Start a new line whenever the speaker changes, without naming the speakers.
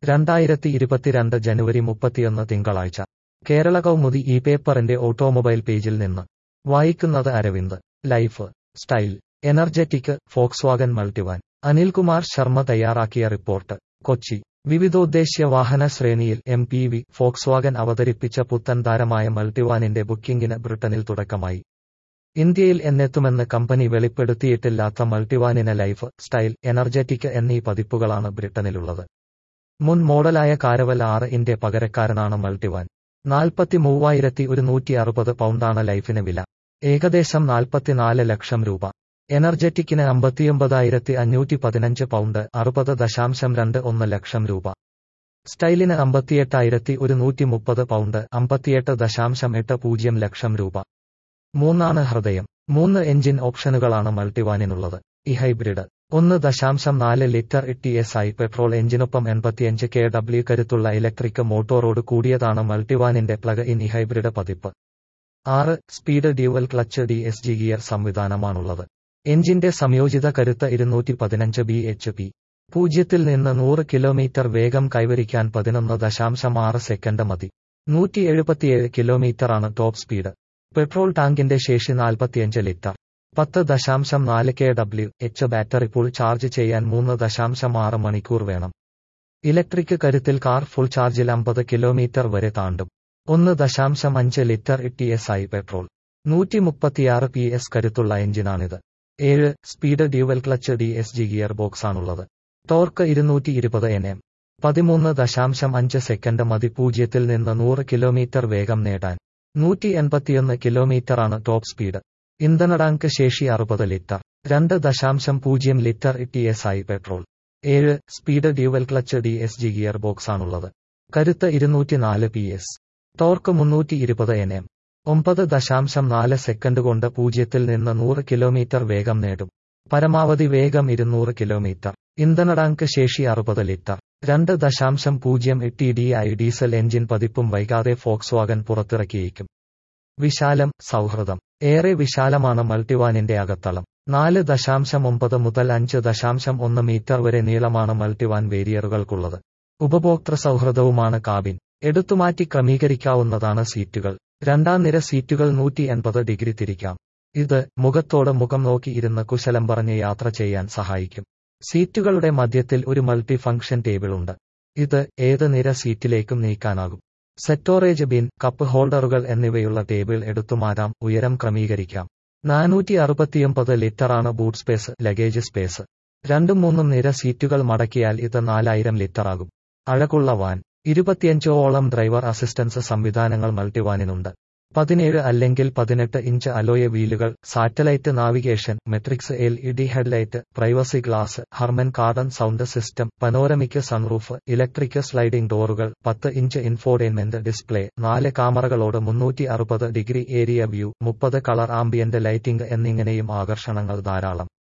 രണ്ടായിരത്തി ഇരുപത്തിരണ്ട് ജനുവരി മുപ്പത്തിയൊന്ന് തിങ്കളാഴ്ച കേരള കൗമുദി ഈ പേപ്പറിന്റെ ഓട്ടോമൊബൈൽ പേജിൽ നിന്ന് വായിക്കുന്നത് Aravind life style energetic Volkswagen Multivan Anilkumar Sharma തയ്യാറാക്കിയ റിപ്പോർട്ട് കൊച്ചി വിവിധോദ്ദേശ്യ വാഹന ശ്രേണിയിൽ എം പി വി ഫോക്സ്വാഗൻ അവതരിപ്പിച്ച പുത്തൻ താരമായ മൾട്ടിവാനിന്റെ ബുക്കിംഗിന് ബ്രിട്ടനിൽ തുടക്കമായി ഇന്ത്യയിൽ എന്നെത്തുമെന്ന് കമ്പനി വെളിപ്പെടുത്തിയിട്ടില്ലാത്ത മൾട്ടിവാനിന് ലൈഫ് സ്റ്റൈൽ എനർജറ്റിക് എന്നീ പതിപ്പുകളാണ് ബ്രിട്ടനിലുള്ളത് മുൻ മോഡലായ കാരവൽ ആറ് ഇന്റെ പകരക്കാരനാണ് മൾട്ടിവാൻ നാൽപ്പത്തി മൂവായിരത്തി ഒരുന്നൂറ്റി അറുപത് പൗണ്ടാണ് ലൈഫിന് വില ഏകദേശം നാൽപ്പത്തിനാല് ലക്ഷം രൂപ എനർജറ്റിക്കിന് അമ്പത്തിയൊമ്പതായിരത്തി അഞ്ഞൂറ്റി പതിനഞ്ച് പൗണ്ട് അറുപത് ദശാംശം രണ്ട് ഒന്ന് ലക്ഷം രൂപ സ്റ്റൈലിന് അമ്പത്തിയെട്ടായിരത്തി ഒരുന്നൂറ്റി മുപ്പത് പൗണ്ട് അമ്പത്തിയെട്ട് ദശാംശം എട്ട് പൂജ്യം ലക്ഷം രൂപ മൂന്നാണ് ഹൃദയം മൂന്ന് എഞ്ചിൻ ഓപ്ഷനുകളാണ് മൾട്ടിവാനിനുള്ളത് ഈ ഹൈബ്രിഡ് ഒന്ന് ദശാംശം നാല് litre T S I petrol എഞ്ചിനൊപ്പം എൺപത്തിയഞ്ച് കെ ഡബ്ല്യു കരുത്തുള്ള ഇലക്ട്രിക് മോട്ടോറോട് കൂടിയതാണ് മൾട്ടിവാനിന്റെ പ്ലഗ് ഇൻ ഈ ഹൈബ്രിഡ് പതിപ്പ് ആറ് speed dual clutch D S G gear സംവിധാനമാണുള്ളത് എഞ്ചിന്റെ സംയോജിത കരുത്ത് ഇരുന്നൂറ്റി പതിനഞ്ച് ബി എച്ച് പി പൂജ്യത്തിൽ നിന്ന് നൂറ് കിലോമീറ്റർ വേഗം കൈവരിക്കാൻ പതിനൊന്ന് ദശാംശം ആറ് സെക്കൻഡ് മതി നൂറ്റി എഴുപത്തിയേഴ് കിലോമീറ്ററാണ് ടോപ്പ് സ്പീഡ് പെട്രോൾ ടാങ്കിന്റെ ശേഷി നാൽപ്പത്തിയഞ്ച് ലിറ്റർ പത്ത് ദശാംശം നാല് K W H battery full charge ചെയ്യാൻ മൂന്ന് ദശാംശം ആറ് മണിക്കൂർ വേണം ഇലക്ട്രിക് കരുത്തിൽ കാർ ഫുൾ ചാർജിൽ അമ്പത് കിലോമീറ്റർ വരെ താണ്ടും ഒന്ന് ദശാംശം അഞ്ച് litre T S I petrol നൂറ്റി മുപ്പത്തിയാറ് പി എസ് കരുത്തുള്ള എഞ്ചിനാണിത് ഏഴ് speed dual clutch D S G gear ബോക്സാണുള്ളത് ടോർക്ക് ഇരുന്നൂറ്റി ഇരുപത് എൻ എം പതിമൂന്ന് ദശാംശം അഞ്ച് സെക്കൻഡ് മതി പൂജ്യത്തിൽ നിന്ന് നൂറ് കിലോമീറ്റർ വേഗം നേടാൻ നൂറ്റി എൺപത്തിയൊന്ന് കിലോമീറ്ററാണ് ടോപ്പ് സ്പീഡ് ഇന്ധന ടാങ്ക് ശേഷി അറുപത് ലിറ്റർ രണ്ട് ദശാംശം പൂജ്യം litre T S I petrol ഏഴ് speed dual clutch D S G gear ബോക്സാണുള്ളത് കരുത്ത് ഇരുന്നൂറ്റിനാല് പി എസ് ടോർക്ക് മുന്നൂറ്റി ഇരുപത് എൻ എം ഒമ്പത് ദശാംശം നാല് സെക്കൻഡ് കൊണ്ട് പൂജ്യത്തിൽ നിന്ന് നൂറ് കിലോമീറ്റർ വേഗം നേടും പരമാവധി വേഗം ഇരുന്നൂറ് കിലോമീറ്റർ ഇന്ധന ടാങ്ക് ശേഷി അറുപത് ലിറ്റർ രണ്ട് ദശാംശം പൂജ്യം എട്ട് ഡി ഐ ഡീസൽ എഞ്ചിൻ പതിപ്പും വൈകാതെ ഫോക്സ്വാഗൻ പുറത്തിറക്കിയേക്കും വിശാലം സൗഹൃദം ഏറെ വിശാലമാണ് മൾട്ടിവാനിന്റെ അകത്തളം നാല് ദശാംശം ഒമ്പത് മുതൽ അഞ്ച് ദശാംശം ഒന്ന് മീറ്റർ വരെ നീളമാണ് മൾട്ടിവാൻ വേരിയറുകൾക്കുള്ളത് ഉപഭോക്തൃ സൗഹൃദവുമാണ് കാബിൻ എടുത്തുമാറ്റി ക്രമീകരിക്കാവുന്നതാണ് സീറ്റുകൾ രണ്ടാം നിര സീറ്റുകൾ നൂറ്റി എൺപത് ഡിഗ്രി തിരിക്കാം ഇത് മുഖത്തോട് മുഖം നോക്കി ഇരുന്ന് കുശലം പറഞ്ഞ് യാത്ര ചെയ്യാൻ സഹായിക്കും സീറ്റുകളുടെ മധ്യത്തിൽ ഒരു മൾട്ടി ഫംഗ്ഷൻ ടേബിൾ ഉണ്ട് ഇത് ഏത് നിര സീറ്റിലേക്കും നീക്കാനാകും സെറ്റോറേജ് ബിൻ കപ്പ് ഹോൾഡറുകൾ എന്നിവയുള്ള ടേബിൾ എടുത്തുമാറ്റാം ഉയരം ക്രമീകരിക്കാം നാനൂറ്റി അറുപത്തിയൊമ്പത് ലിറ്ററാണ് ബൂട്ട് സ്പേസ് ലഗേജ് സ്പേസ് രണ്ടും മൂന്നും നിര സീറ്റുകൾ മടക്കിയാൽ ഇത് നാലായിരം ലിറ്ററാകും അഴകുള്ള വാൻ ഇരുപത്തിയഞ്ചോളം ഡ്രൈവർ അസിസ്റ്റൻസ് സംവിധാനങ്ങൾ മൾട്ടിവാനിനുണ്ട് പതിനേഴ് അല്ലെങ്കിൽ പതിനെട്ട് ഇഞ്ച് അലോയ വീലുകൾ satellite navigation matrix L E D headlight privacy glass Harman Kardon sound system panoramic sunroof electric sliding ഡോറുകൾ പത്ത് ഇഞ്ച് ഇൻഫോർടൈൻമെന്റ് ഡിസ്പ്ലേ നാല് ക്യാമറകളോട് മുന്നൂറ്റി അറുപത് ഡിഗ്രി ഏരിയ വ്യൂ മുപ്പത് കളർ ആംബിയന്റ് ലൈറ്റിംഗ് എന്നിങ്ങനെയും ആകർഷണങ്ങൾ ധാരാളം